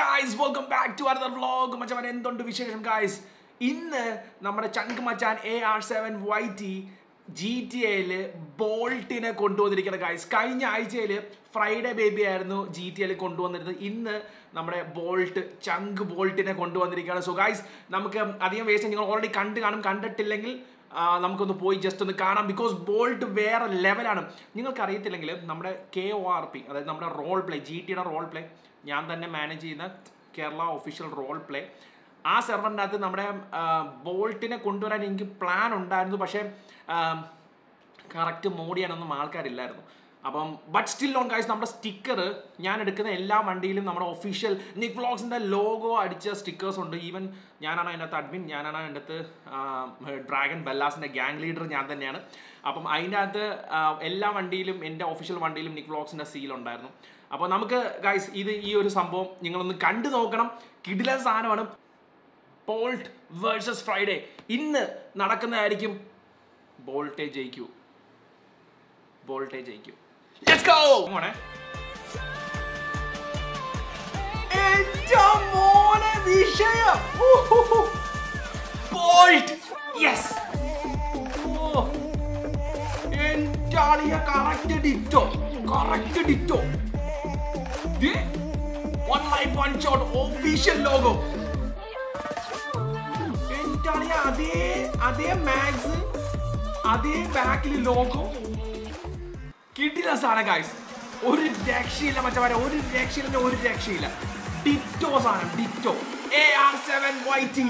Guys welcome back to another vlog മച്ചാൻ എന്തുണ്ട് വിശേഷം ഗായ്സ് ഇന്ന് നമ്മുടെ ചങ്ക് മച്ചാൻ A R seven Y T G T എയില് ബോൾട്ടിനെ കൊണ്ടുവന്നിരിക്കുന്ന ഗായ്സ് കഴിഞ്ഞ ആഴ്ചയിൽ ഫ്രൈഡേ ബേബി ആയിരുന്നു ജി ടി എയിൽ കൊണ്ടുവന്നിരുന്നത് ഇന്ന് നമ്മുടെ ബോൾട്ട് ചങ്ക് ബോൾട്ടിനെ കൊണ്ടുവന്നിരിക്കുകയാണ് സോ ഗായ്സ് നമുക്ക് അധികം വേസ്റ്റ് നിങ്ങൾ ഓൾറെഡി കണ്ട് കാണും കണ്ടിട്ടില്ലെങ്കിൽ ആ, നമുക്കൊന്ന് പോയി ജസ്റ്റ് ഒന്ന് കാണാം ബിക്കോസ് ബോൾട്ട് വേറെ ലെവലാണ് നിങ്ങൾക്ക് അറിയത്തില്ലെങ്കിൽ നമ്മുടെ കെ ഒ ആർ പി അതായത് നമ്മുടെ റോൾ പ്ലേ ജി ടിയുടെ റോൾ പ്ലേ ഞാൻ തന്നെ മാനേജ് ചെയ്യുന്ന കേരള ഒഫീഷ്യൽ റോൾ പ്ലേ ആ സെർവറിൻ്റെ അകത്ത് നമ്മുടെ ബോൾട്ടിനെ കൊണ്ടുവരാൻ എനിക്ക് പ്ലാൻ ഉണ്ടായിരുന്നു പക്ഷേ കറക്റ്റ് മോഡ് ചെയ്യാനൊന്നും ആൾക്കാരില്ലായിരുന്നു അപ്പം ബട്ട് സ്റ്റിൽ ഓൺ ഗൈസ് നമ്മുടെ സ്റ്റിക്കർ ഞാൻ എടുക്കുന്ന എല്ലാ വണ്ടിയിലും നമ്മുടെ ഒഫീഷ്യൽ നിക് വ്ളോഗ്സിൻ്റെ ലോഗോ അടിച്ച സ്റ്റിക്കേഴ്സ് ഉണ്ട് ഈവൻ ഞാനാണ് അതിനകത്ത് അഡ്മിൻ ഞാനാണ് അതിൻ്റെ അകത്ത് ഡ്രാഗൺ ബെല്ലാസിൻ്റെ ഗ്യാങ് ലീഡർ ഞാൻ തന്നെയാണ് അപ്പം അതിൻ്റെ അകത്ത് ആ, എല്ലാ വണ്ടിയിലും എൻ്റെ ഒഫീഷ്യൽ വണ്ടിയിലും നിക് വ്ളോഗ്സിൻ്റെ സീൽ ഉണ്ടായിരുന്നു അപ്പോൾ നമുക്ക് ഗൈസ് ഇത് ഈ ഒരു സംഭവം നിങ്ങളൊന്ന് കണ്ടു നോക്കണം കിടിലൻ സാധനമാണ് ബോൾട്ട് വേഴ്സസ് ഫ്രൈഡേ ഇന്ന് നടക്കുന്നതായിരിക്കും ബോൾട്ടേ ജയിക്കൂ ബോൾട്ടേ ജയിക്കൂ ലെറ്റ്സ് ഗോ മോനെ എന്റെ മോനെ വിഷയം ബോൾട്ട് യെസ് ഓ എന്റെ ആളിയ correct ditto correct ditto one life one shot official logo എന്റെ ആളിയ അതേ അതേ മാക്സ് അതേ ബാക്കിൽ ലോഗോ കിട്ടില്ല സാധനം ഗായ്സ് ഒരു രക്ഷയില്ല മറ്റേ ഒരു രക്ഷയില്ല ഒരു രക്ഷയില്ല ഡിറ്റോ സാധനം ditto A R seven Y T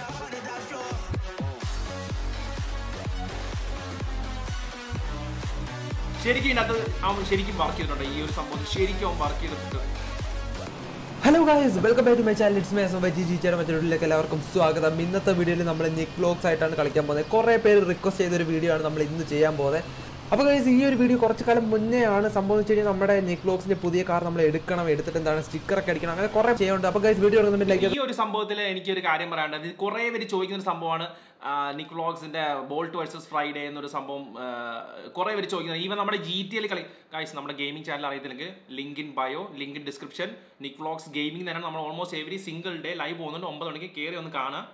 ശരിക്കും ഇതിനകത്ത് അവൻ ശരിക്കും വർക്ക് ചെയ്തിട്ടുണ്ട് ഈ ഒരു സംഭവം ശരിക്കും അവൻ വർക്ക് ചെയ്തിട്ടുണ്ട് hello guys welcome back to my channel it's മേസം ബൈ ജി ചേട്ടൻ മറ്റൊരുലേക്ക് എല്ലാവർക്കും സ്വാഗതം ഇന്നത്തെ വീഡിയോയിൽ നമ്മൾ നിക് വ്ലോഗ്സ് ആയിട്ടാണ് കളിക്കാൻ പോകുന്നത് കുറേ പേര് റിക്വസ്റ്റ് ചെയ്തൊരു വീഡിയോ ആണ് നമ്മൾ ഇന്ന് ചെയ്യാൻ പോകുന്നത് അപ്പോൾ ഗൈസ് ഈ ഒരു വീഡിയോ കുറച്ച് കാലം മുന്നേ ആണ് സംഭവം വെച്ച് കഴിഞ്ഞാൽ നമ്മുടെ നിക് വ്ലോഗ്സിന്റെ പുതിയ കാർ നമ്മൾ എടുക്കണം എടുത്തിട്ട് എന്താണ് സ്റ്റിക്കറൊക്കെ അടിക്കണം അങ്ങനെ കുറേ ചെയ്യുന്നുണ്ട് അപ്പോൾ ഗൈസ് വീഡിയോ ഇറങ്ങുന്നുണ്ടെങ്കിൽ ഈ ഒരു സംഭവത്തിൽ എനിക്കൊരു കാര്യം പറയാനുണ്ട് ഇത് കുറേ പേര് ചോദിക്കുന്ന ഒരു സംഭവമാണ് നിക് വ്ളോഗ്സിന്റെ ബോൾട്ട് വേഴ്സസ് ഫ്രൈഡേ എന്നൊരു സംഭവം ആ, കുറേ പേര് ചോദിക്കുന്നത് ഈവൻ നമ്മുടെ ജി ടി എൽ കളി ഗൈസ് നമ്മുടെ ഗെയിമിംഗ് ചാനൽ അറിയത്തില്ലെങ്കിൽ link in bio link in description Nick vlogs gaming തന്നെ നമ്മൾ almost every single day live പോകുന്നുണ്ട് ഒമ്പത് മണിക്ക് കയറി ഒന്ന് കാണാം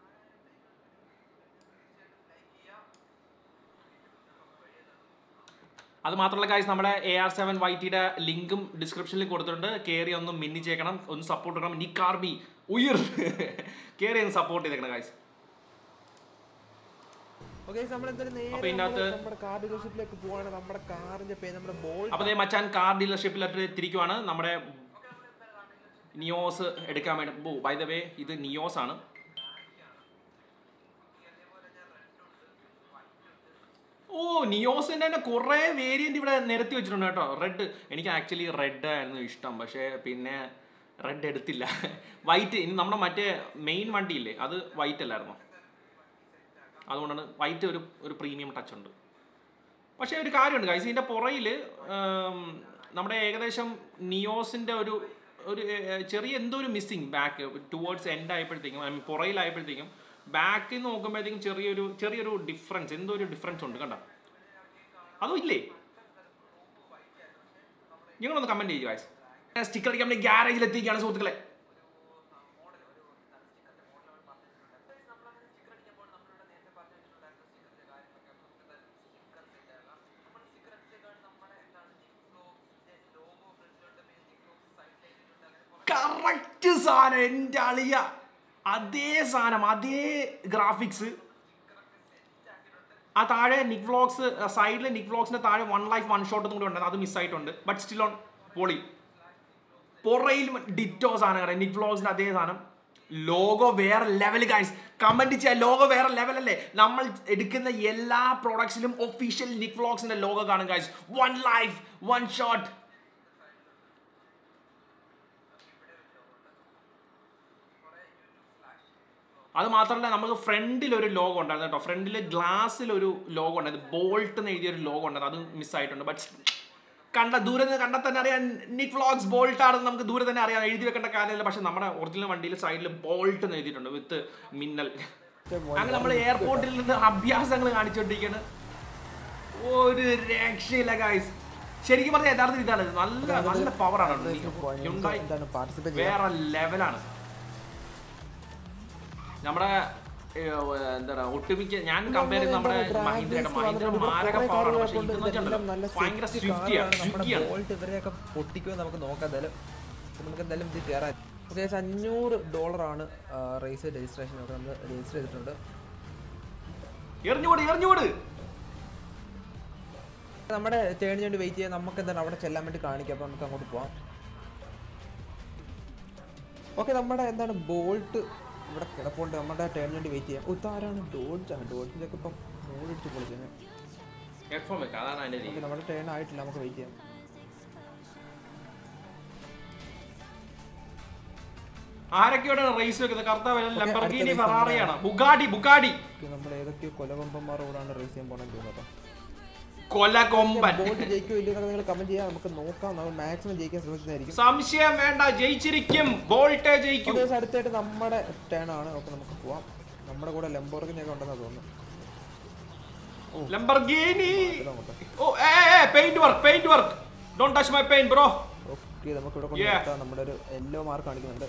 അത് മാത്രമല്ല കാര്യം നമ്മുടെ എ ആർ സെവൻ വൈ ടിയുടെ ലിങ്കും ഡിസ്ക്രിപ്ഷനിൽ കൊടുത്തിട്ടുണ്ട് കയറി ഒന്ന് മിന്നിച്ചേക്കണം ഒന്ന് സപ്പോർട്ട് ചെയ്യണം നിക് ആർബി ഉയർ കയറി ഒന്ന് സപ്പോർട്ട് ചെയ്തേക്കണം കാര്യം ഓക്കെ നമ്മൾ എന്തായാലും അപ്പൊ നേരെ ഇതിനകത്ത് നമ്മള് നമ്മുടെ കാർ ഡീലർഷിപ്പിലേക്ക് പോവാണ് നമ്മുടെ കാറിന്റെ പേര് നമ്മുടെ ബോൾ അപ്പോൾ ദേ മച്ചാൻ കാർ ഡീലർഷിപ്പിലോട്ട് തിരിക്കുവാണ് നമ്മുടെ നിയോസ് എടുക്കാൻ വേണ്ടി ഓ ബൈ ദ വേ ഇത് നിയോസ് ആണ് ഓ നിയോസിന്റെ തന്നെ കുറേ വേരിയന്റ് ഇവിടെ നിരത്തി വെച്ചിട്ടുണ്ട് കേട്ടോ റെഡ് എനിക്ക് ആക്ച്വലി റെഡ് ആയിരുന്നു ഇഷ്ടം പക്ഷേ പിന്നെ റെഡ് എടുത്തില്ല വൈറ്റ് ഇനി നമ്മുടെ മറ്റേ മെയിൻ വണ്ടിയില്ലേ അത് വൈറ്റ് അല്ലായിരുന്നു അതുകൊണ്ടാണ് വൈറ്റ് ഒരു ഒരു പ്രീമിയം ടച്ച് ഉണ്ട് പക്ഷേ ഒരു കാര്യമുണ്ട് ഗൈസ് ഇതിൻ്റെ പുറയിൽ നമ്മുടെ ഏകദേശം നിയോസിൻ്റെ ഒരു ഒരു ഏർ, ചെറിയ എന്തോ ഒരു മിസ്സിങ് ബാക്ക് ടുവേർഡ്സ് എൻഡ് ആയപ്പോഴത്തേക്കും ഐ മീൻ പുറയിലായപ്പോഴത്തേക്കും ബാക്കിൽ നോക്കുമ്പോഴത്തേക്കും ചെറിയൊരു ചെറിയൊരു ഡിഫറൻസ് എന്തോ ഒരു ഡിഫറൻസ് ഉണ്ട് കണ്ട അതും ഇല്ലേ നിങ്ങളൊന്ന് കമൻറ്റ് ചെയ്യുക ഗൈസ് സ്റ്റിക്കർ അടിക്കാൻ വേണ്ടി ഗ്യാരേജിൽ എത്തിക്കുകയാണ് സുഹൃത്തുക്കളെ കറക്റ്റ് സാധനം എൻ്റെ അളിയ അതേ സാധനം അതേ ഗ്രാഫിക്സ് ആ താഴെ നിക് വ്ളോഗ്സ് സൈഡിൽ നിക് വ്ളോഗ്സിന്റെ താഴെ വൺ ലൈഫ് വൺ ഷോട്ട് കൂടി ഉണ്ട് അത് മിസ്സായിട്ടുണ്ട് ബട്ട് സ്റ്റിൽ ഓൺ പൊളി പുറയിൽ ഡിറ്റോ സാധനം നിക് വ്ളോഗ്സിന്റെ അതേ സാധനം ലോഗോ വേറെ ലെവൽ ഗൈസ് കമന്റ് ചെയ്യാൻ ലോഗോ വേറെ ലെവൽ അല്ലേ നമ്മൾ എടുക്കുന്ന എല്ലാ പ്രോഡക്ട്സിലും ഒഫീഷ്യൽ നിക് വ്ളോഗ്സിന്റെ ലോഗോ കാണും guys one life one shot അത് മാത്രമല്ല നമുക്ക് ഫ്രണ്ടിൽ ഒരു ലോഗോ ഉണ്ടായിരുന്നു കേട്ടോ ഫ്രണ്ടിൽ ഗ്ലാസ്സിൽ ഒരു ലോഗോ ഉണ്ടായിരുന്നു ബോൾട്ട് എന്ന് എഴുതിയ ഒരു ലോഗോ ഉണ്ടായിരുന്നു അത് മിസ്സായിട്ടുണ്ട് ബട്ട് കണ്ട ദൂരെ നിന്ന് കണ്ടാൽ തന്നെ അറിയാം നിക് വ്ളോഗ്സ് ബോൾട്ട് ആണെന്ന് നമുക്ക് ദൂരെ തന്നെ അറിയാം എഴുതി വെക്കേണ്ട കാര്യമില്ല പക്ഷെ നമ്മുടെ ഒറിജിനൽ വണ്ടിയിൽ സൈഡിൽ ബോൾട്ട് എന്ന് എഴുതിയിട്ടുണ്ട് വിത്ത് മിന്നൽ അങ്ങനെ നമ്മൾ എയർപോർട്ടിൽ നിന്ന് അഭ്യാസങ്ങൾ കാണിച്ചുകൊണ്ടിരിക്കുകയാണ് ഒരു രക്ഷയില്ല ഗായ്സ് ശരിക്കും പറഞ്ഞാൽ യഥാർത്ഥത്തിൽ ഇതാണ് നല്ല നല്ല പവറാണ് ഹ്യുണ്ടായി എന്താണ് പാർട്ടിസിപ്പേറ്റ് വേറെ ലെവലാണ് നമ്മുടെ ഏ, എന്താണ് ഒട്ടുമിക്ക ഞാൻ കമ്പയർ ചെയ്യുന്ന നമ്മുടെ മഹീന്ദ്രയുടെ മഹീന്ദ്ര മാരക പവറാണ് പക്ഷേ ഇതെന്ന് വെച്ചിട്ടുണ്ടല്ലോ ഭയങ്കര സ്വിഫ്റ്റിയാണ് സ്വിഫ്റ്റിയാണ് ബോൾട്ട് ഇവരെയൊക്കെ പൊട്ടിക്കുമോ നമുക്ക് നോക്കാം എന്തായാലും അപ്പൊ നമുക്ക് എന്തായാലും ഇത് കയറാൻ ഏകദേശം അഞ്ഞൂറ് ഡോളറാണ് റേസ് രജിസ്ട്രേഷൻ ഒക്കെ നമ്മൾ രജിസ്റ്റർ ചെയ്തിട്ടുണ്ട് എറിഞ്ഞുകൂട് എറിഞ്ഞുകൂട് നമ്മുടെ ടേണിന് വേണ്ടി വെയിറ്റ് ചെയ്യാൻ നമുക്ക് എന്താണ് അവിടെ ചെല്ലാൻ വേണ്ടി കാണിക്കാം അപ്പോൾ നമുക്ക് അങ്ങോട്ട് പോവാം ഓക്കെ നമ്മുടെ എന്താണ് ബോൾട്ട് ഇവിടെ കിടപ്പുണ്ട് നമ്മുടെ ടേണിന് വേണ്ടി വെയിറ്റ് ചെയ്യാം ഉത്താരാണ് ഡോഡ്ജ് ആണ് ഡോഡ്ജിൻ്റെ ഒക്കെ ഇപ്പം ഓടിച്ച് പൊളിക്കുന്നത് ഹെഡ്ഫോൺ വെക്കാം അതാണ് അതിന്റെ രീതി ഓക്കെ നമ്മുടെ ടേൺ ആയിട്ടില്ല നമുക്ക് വെയിറ്റ് ചെയ്യാം ആരൊക്കെയാണ് റേസ് വെക്കുന്നത് കർത്താവ് Okay, ലംബർഗിനി അടുത്ത race ഫെറാറിയാണ് ബുഗാഡി ബുഗാഡി ഓക്കെ നമ്മൾ ഏതൊക്കെയോ കൊലകൊമ്പന്മാരോടാണ് റേസ് ചെയ്യാൻ പോകണമെന്ന് തോന്നുന്നത് കൊല കൊമ്പൻ ബോൾട്ട് ജയിക്കോ ഇല്ലയോ എന്നൊക്കെ നിങ്ങൾ കമന്റ് ചെയ്യാം നമുക്ക് നോക്കാം നമ്മൾ മാക്സിമം ജയിക്കാൻ ശ്രമിക്കുന്നതായിരിക്കും സംശയം വേണ്ട ജയിച്ചിരിക്കും ബോൾട്ടേ ജയിക്കും ഓക്കെ അടുത്തായിട്ട് നമ്മുടെ ടേൺ ആണ് ഓക്കെ നമുക്ക് പോവാം നമ്മുടെ കൂടെ ലംബോർഗിനൊക്കെ ഉണ്ടെന്നാ തോന്നുന്നു ലംബർഗിനി ഇതങ്ങോട്ട് ഓ ഏ paint work paint work don't touch my paint bro okay നമുക്ക് ഇവിടെ കൊണ്ട് Yeah. നിർത്താം നമ്മുടെ ഒരു യെല്ലോ മാർക്ക് കാണിക്കുന്നുണ്ട്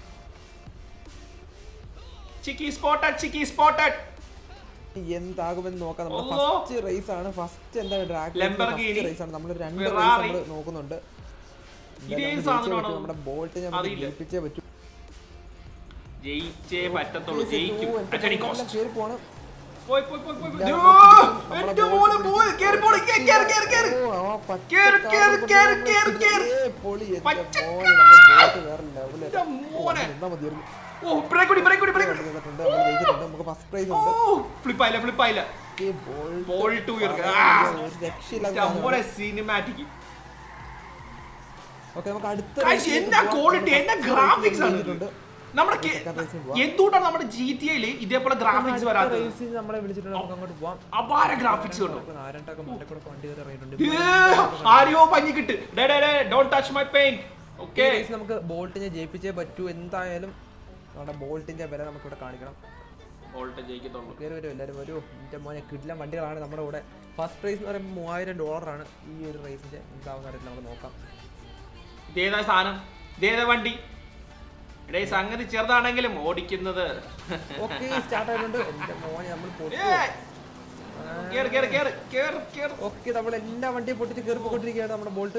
ചിക്കി സ്പോട്ടഡ് ചിക്കി സ്പോട്ടഡ് എന്താകുമെന്ന് നോക്കാം നമ്മുടെ അല്ലോ. ഫസ്റ്റ് റേസ് ആണ് ഫസ്റ്റ് എന്താ ഡ്രാഗ് Lamborghini, റേസ് ആണ് നമ്മൾ രണ്ട് റേസ് Ferrari. നമ്മൾ നോക്കുന്നുണ്ട് ഇതേ എന്തായാലും നമുക്ക് സാധനമാണോ? ജയിച്ചേ പറ്റൂ. നമ്മുടെ ബോൾട്ട് നമുക്ക് അറിയില്ല. ജയിപ്പിച്ചേ പറ്റൂ ജയിച്ചേ പറ്റത്തുള്ളൂ ഓ, ജയിക്കും എന്റെ അറ്റണി കണ്ണെല്ലാം കോസ്റ്റ് കേറി പോണം. പോയി പോയി പോയി പോയി ഇതാ, ദോ, നമ്മളെ എന്റെ boat മോനെ പിടിച്ച് പോയി കേറി പോയി കേറി കേറി കേറി കേറി ഓ, ആ പച്ച കേറ്, car കേറ്, കൊണ്ട് കേറ്, നമ്മൾ കേറ്, കേറ്. ഏ, പൊളി, എന്റെ പച്ച മോനെ, നമ്മുടെ boat വേറെ level എന്റെ ആയിരുന്നു. ഓ, മോനെ. നിന്നാ മതിയായിരുന്നു. ഓ ബ്രേക്ക് കൂടി ബ്രേക്ക് കൂടി ബ്രേക്ക് കണ്ടു നിന്നിട്ടുണ്ട്, നമ്മൾ ജയിച്ചിട്ടുണ്ട്. നമുക്ക് ഫസ്റ്റ് പ്രൈസ് ഓ ഉണ്ട് ഫ്ലിപ്പ് ആയില്ല ഫ്ലിപ്പ് ആയില്ല ഈ Bolt Bolt ഉയർക്ക. പറയാൻ ആ. ഒരു രക്ഷയില്ലാത്ത നമ്മുടെ സാധനമാണ്. സിനിമാറ്റിക് ഓക്കെ നമുക്ക് അടുത്ത Guys, race ലേക്ക് എന്നാ പോവാം. quality, നമ്മൾ എന്നാ first graphics race ആണ് ഇത്. ജയിച്ചിട്ടുണ്ട്. നമ്മുടെ second race ന് പോവാം. എന്തുകൊണ്ടാണ് നമ്മുടെ ജി ടി ഐയിൽ ഇതേപോലെ ഗ്രാഫിക്സ് അടുത്ത വരാത്തത് race ന് നമ്മളെ വിളിച്ചിട്ടുണ്ട് നമുക്ക് അങ്ങോട്ട് പോവാം അപാര ഗ്രാഫിക്സ് കിട്ടും നമുക്ക് നാരണ്ടൊക്കെ മറ്റേ കൂടെ വണ്ടി കയറി ഇറങ്ങിയിട്ടുണ്ട് ഏ, ആരെയോ പഞ്ഞിക്കിട്ട് ഡേ ഡേ ഡേ ഡോണ്ട് ടച്ച് മൈ പെയിന്റ് ഈ ഓക്കെ race നമുക്ക് ബോൾട്ടിനെ ജയിപ്പിച്ചേ പറ്റൂ എന്തായാലും നമ്മുടെ ബോൾട്ടിന്റെ വില നമുക്ക് ഇവിടെ കാണിക്കണം വോൾട്ടേജ് ജയിക്കത്തുള്ളൂ കയറി വരും എല്ലാവരും വരൂ എൻ്റെ മോനെ കിടിലം വണ്ടികളാണ് നമ്മുടെ കൂടെ ഫസ്റ്റ് പ്രൈസ് എന്ന് പറയുമ്പോൾ മൂവായിരം ഡോളറാണ് ഈ ഒരു റേസിന്റെ എന്താവുന്ന അറിയില്ല നമുക്ക് നോക്കാം ഇതേതാ സാധനം ഇതേതാ വണ്ടി ഇടേ സംഗതി ചെറുതാണെങ്കിലും ഓടിക്കുന്നത് ഓക്കെ സ്റ്റാർട്ട് ആയിട്ടുണ്ട് എൻ്റെ മോനെ നമ്മൾ ഏയ്, കേറ് കേറ് കേറ് കേറ് കേറ് ഓക്കെ നമ്മൾ എല്ലാ വണ്ടിയും പൊട്ടിച്ച് കയറി പോയിക്കൊണ്ടിരിക്കുകയാണ് നമ്മുടെ ബോൾട്ട്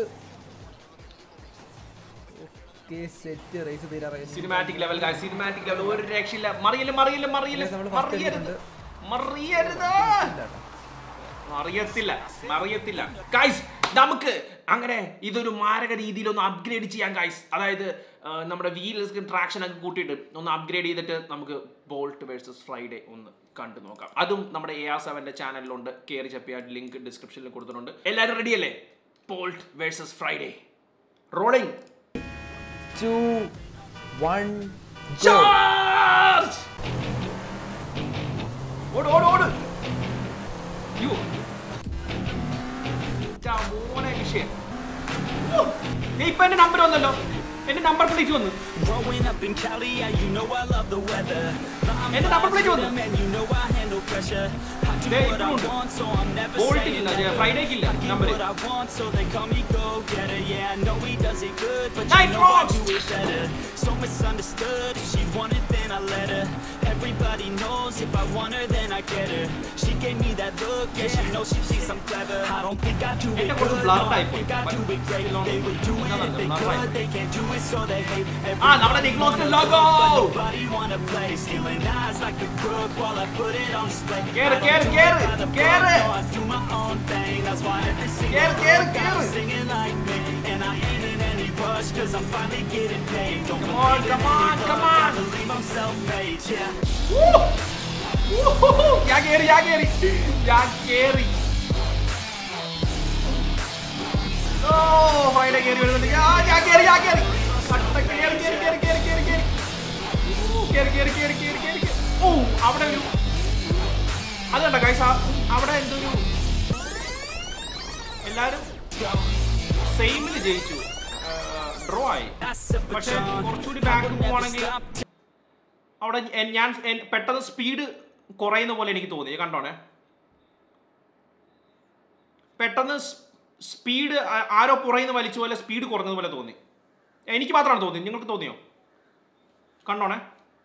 ഓക്കെ സെറ്റ് റേസ് തീരാറായി സിനിമാറ്റിക് ലെവൽ സിനിമാറ്റിക് ലെവൽ ഒരു രക്ഷയില്ല മറിയില്ല മറിയില്ല മറിയില്ല നമ്മള് first മറിയരുത് എടുത്തിട്ടുണ്ട്. മറിയരുത് അറിയത്തില്ല അറിയത്തില്ല ഗൈസ് നമുക്ക് അങ്ങനെ ഇതൊരു മാരക രീതിയിൽ ഒന്ന് അപ്ഗ്രേഡ് ചെയ്യാം ഗൈസ് അതായത് ആ, നമ്മുടെ വീൽസ് ട്രാക്ഷൻ ഒക്കെ കൂട്ടിയിട്ട് ഒന്ന് അപ്ഗ്രേഡ് ചെയ്തിട്ട് നമുക്ക് ബോൾട്ട് വേഴ്സസ് ഫ്രൈഡേ ഒന്ന് കണ്ടു നോക്കാം അതും നമ്മുടെ എ ആർ സെവന്റെ ചാനലിലുണ്ട് കയറി ചപ്പിയ ലിങ്ക് ഡിസ്ക്രിപ്ഷനിൽ കൊടുത്തിട്ടുണ്ട് എല്ലാവരും റെഡി അല്ലേ bolt versus Friday rolling two one charge ഓട് ഓട് ഓട് യു മോനെ വിഷയം ഓ, ദേ ഇപ്പൊ എന്റെ നമ്പർ വന്നല്ലോ എന്റെ നമ്പർ പ്ലേറ്റ് വന്നു Growing up in Cali, yeah, you know I love the weather. But I'm എന്റെ നമ്പർ പ്ലേറ്റ് വന്നു man, you know I handle pressure. I do ദേ what I ഇപ്പോഴുണ്ട് want, so I'm never Bolt saying ഇല്ല, never. ഫ്രൈഡേക്കില്ല I get number what I want, so they call me go-getter. Yeah, I know he does it good, but Night you know I Rocks! do it better. So misunderstood, if she wanted, then I let her. Everybody knows if I want her, then I get her. She gave me that look, yeah, she knows she thinks I'm clever. I don't think I do it എന്റെ good, കുറച്ച് no, blurred I ആയി പോയി. think I do it great. They would do it if they Blurred ആയി could, they can't do it, so they hate. ആ നമ്മുടെ Nick vlogs logo Nobody wanna play, stealing eyes like a crook while I put it on display. Get it, I don't get it, do get it it, by the get book, it. no, I do my own thing. That's why every single Get it, get it, one get got it. singing like me. And I ain't in any rush, cause I'm finally getting paid. Don't Come on, believe in come on, any come luck, on. I believe I'm self-made, yeah. ഞാൻ കേറി ഞാൻ കേറി ഞാൻ കേറി ഓ Friday കേറി വരുന്നുണ്ട് ആ, ഞാൻ കേറി ഞാൻ കേറി കട്ട കേറി കേറി കേറി കേറി കേറി കേറി ഊ, കേറി കേറി കേറി കേറി കേറി കേറി. ഓ അവിടെ ഒരു അത് കണ്ട കൈസ അവിടെ എന്തൊരു എല്ലാരും സെയിമില് ജയിച്ചു ഡ്രോ ആയി That's a പക്ഷെ baton. കുറച്ചുകൂടി I ബാക്ക് will never പോവാണെങ്കിൽ stop അവിടെ എൻ- ഞാൻ എൻ- പെട്ടെന്ന് സ്പീഡ് കുറയുന്ന പോലെ എനിക്ക് തോന്നി കണ്ടോണേ പെട്ടെന്ന് സ്പീഡ് ആരോ പുറയുന്ന വലിച്ച പോലെ സ്പീഡ് കുറഞ്ഞതുപോലെ തോന്നി എനിക്ക് മാത്രമാണ് തോന്നിയത് നിങ്ങൾക്ക് തോന്നിയോ കണ്ടോണേ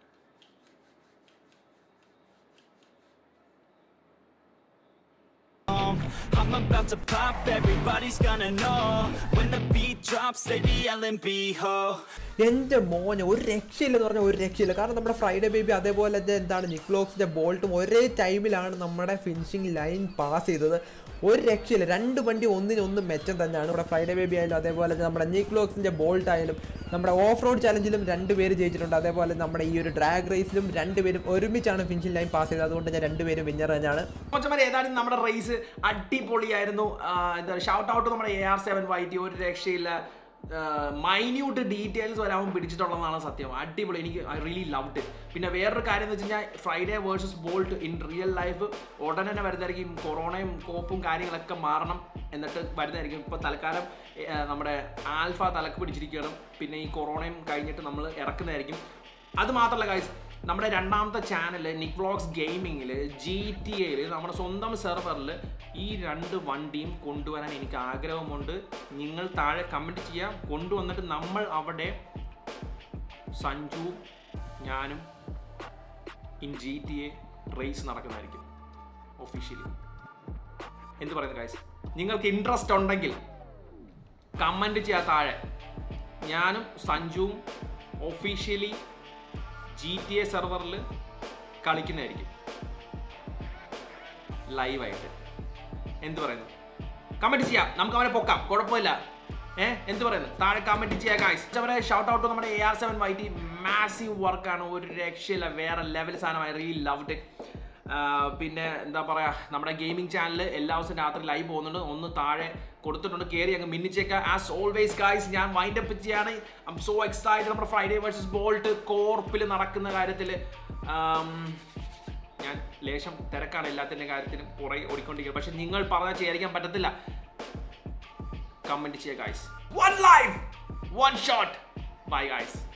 I'm about to pop, everybody's gonna know When the beat drops, they be yelling B-ho എൻ്റെ മോനെ ഒരു രക്ഷയില്ലെന്ന് പറഞ്ഞാൽ ഒരു രക്ഷയില്ല കാരണം നമ്മുടെ ഫ്രൈഡേ ബേബി അതേപോലെ തന്നെ എന്താണ് നിക്ലോക്സിൻ്റെ ബോൾട്ടും ഒരേ ടൈമിലാണ് നമ്മുടെ ഫിനിഷിംഗ് ലൈൻ പാസ് ചെയ്തത് ഒരു രക്ഷയില്ല രണ്ട് വണ്ടി ഒന്നിനൊന്നും മെച്ചം തന്നെയാണ് നമ്മുടെ ഫ്രൈഡേ ബേബി ആയാലും അതേപോലെ തന്നെ നമ്മുടെ നിക്ലോക്സിൻ്റെ ബോൾട്ട് ആയാലും നമ്മുടെ ഓഫ് റോഡ് ചലഞ്ചിലും രണ്ട് പേര് ജയിച്ചിട്ടുണ്ട് അതേപോലെ നമ്മുടെ ഈ ഒരു ഡ്രാഗ് റേസിലും രണ്ടുപേരും ഒരുമിച്ചാണ് ഫിനിഷിംഗ് ലൈൻ പാസ് ചെയ്തത് അതുകൊണ്ട് ഞാൻ രണ്ടുപേരും വിന്നർ തന്നെയാണ് കൊച്ചമാരെ ഏതായാലും നമ്മുടെ റേസ് അടിപൊളിയായിരുന്നു ആ, എന്താ ഷൗട്ട് ഔട്ട് നമ്മുടെ എ ആർ സെവൻ വൈറ്റി ഒരു രക്ഷയില്ല മൈന്യൂട്ട് ഡീറ്റെയിൽസ് വരാൻ പിടിച്ചിട്ടുള്ളതാണ് സത്യം അടിപൊളി എനിക്ക് ഐ റിയലി ലവ്ഡ് പിന്നെ വേറൊരു കാര്യം എന്ന് വെച്ച് കഴിഞ്ഞാൽ Friday versus bolt in real life ഉടനെ തന്നെ വരുന്നതായിരിക്കും കൊറോണയും കോപ്പും കാര്യങ്ങളൊക്കെ മാറണം എന്നിട്ട് വരുന്നതായിരിക്കും ഇപ്പോൾ തൽക്കാലം ഏ, നമ്മുടെ ആൽഫ തലക്ക് പിടിച്ചിരിക്കുകയാണ് പിന്നെ ഈ കൊറോണയും കഴിഞ്ഞിട്ട് നമ്മൾ ഇറക്കുന്നതായിരിക്കും അത് മാത്രമല്ല ഗൈസ് നമ്മുടെ രണ്ടാമത്തെ ചാനൽ നിക് വ്ളോഗ്സ് ഗെയിമിങ്ങിൽ ജി ടി എയിൽ നമ്മുടെ സ്വന്തം സെർവറിൽ ഈ രണ്ട് വണ്ടിയും കൊണ്ടുവരാൻ എനിക്ക് ആഗ്രഹമുണ്ട് നിങ്ങൾ താഴെ കമൻറ്റ് ചെയ്യാം കൊണ്ടുവന്നിട്ട് നമ്മൾ അവിടെ സഞ്ജു ഞാനും in G T A race നടക്കുന്നതായിരിക്കും ഒഫീഷ്യലി എന്ത് പറയുന്നു ഗൈസ് നിങ്ങൾക്ക് ഇൻട്രസ്റ്റ് ഉണ്ടെങ്കിൽ കമൻറ്റ് ചെയ്യാം താഴെ ഞാനും സഞ്ജുവും ഒഫീഷ്യലി ജി ടി എ സെർവറിൽ കളിക്കുന്നതായിരിക്കും ലൈവായിട്ട് എന്ത് പറയുന്നു കമൻറ്റ് ചെയ്യാം നമുക്ക് അവനെ പൊക്കാം കുഴപ്പമില്ല ഏ എന്ത് പറയുന്നു താഴെ കമൻറ്റ് ചെയ്യാം ഗായ്സ് അവരെ ഷൗട്ട് ഔട്ട് നമ്മുടെ A R seven Y T massive വർക്കാണ് ഒരു രക്ഷയില്ല വേറെ ലെവൽ സാധനമായി റീ ലവ്ഡ് പിന്നെ എന്താ പറയുക നമ്മുടെ ഗെയിമിംഗ് ചാനൽ എല്ലാ ദിവസവും രാത്രി ലൈവ് പോകുന്നുണ്ട് ഒന്ന് താഴെ കൊടുത്തിട്ടുണ്ട് കയറി അങ്ങ് മിന്നിച്ചേക്കാം ആസ് ഓൾവേസ് ഗായ്സ് ഞാൻ വൈൻഡ് അപ്പ് ചെയ്യാണ് ഐം സോ എക്സൈറ്റഡ് നമ്മുടെ ഫ്രൈഡേ വേഴ്സസ് ബോൾട്ട് കോർപ്പിൽ നടക്കുന്ന കാര്യത്തിൽ ഞാൻ ലേശം തിരക്കാണ് എല്ലാത്തിൻ്റെ കാര്യത്തിനും പുറകെ ഓടിക്കൊണ്ടിരിക്കുക പക്ഷെ നിങ്ങൾ പറഞ്ഞാൽ ചെയ്യാതിരിക്കാൻ പറ്റത്തില്ല കമൻറ്റ് ചെയ്യുക guys one life one shot bye guys